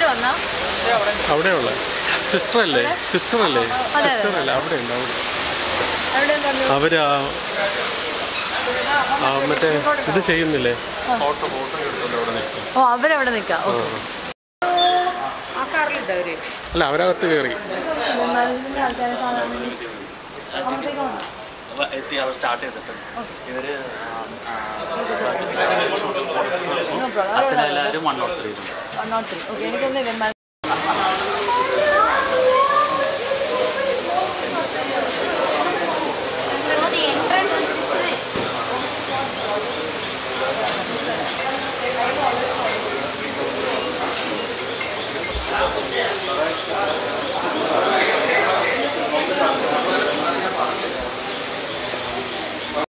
വന്നാ അവിടെയുള്ള സിസ്റ്റർ അല്ലേ സിസ്റ്റർ അല്ലേ അതെ. സിസ്റ്റർ അല്ലേ അവിടെ ഉണ്ട് അവിടെ എവിടെയും പറഞ്ഞു അവര് ആ ആ, മറ്റേ ഇത് ചെയ്യുന്നില്ലേ ഫോട്ടോ ഫോട്ടോ എടുത്തോണ്ട് അവിടെ നിൽക്കും ഓ അവരവിടെ നിൽക്കാം ഓക്കെ ആ കാറിലുണ്ട് അവര് അല്ല അവരകത്ത് കയറി ആൾക്കാരെ കാണാൻ വേണ്ടി അങ്ങോട്ടേക്ക് വന്നോ? എത്തി അവർ സ്റ്റാർട്ട് ചെയ്തിട്ട് ഇവര് No problem. അച്ഛനെല്ലാവരും one not three One not three. Okay, എനിക്കൊന്ന് ഇവൻ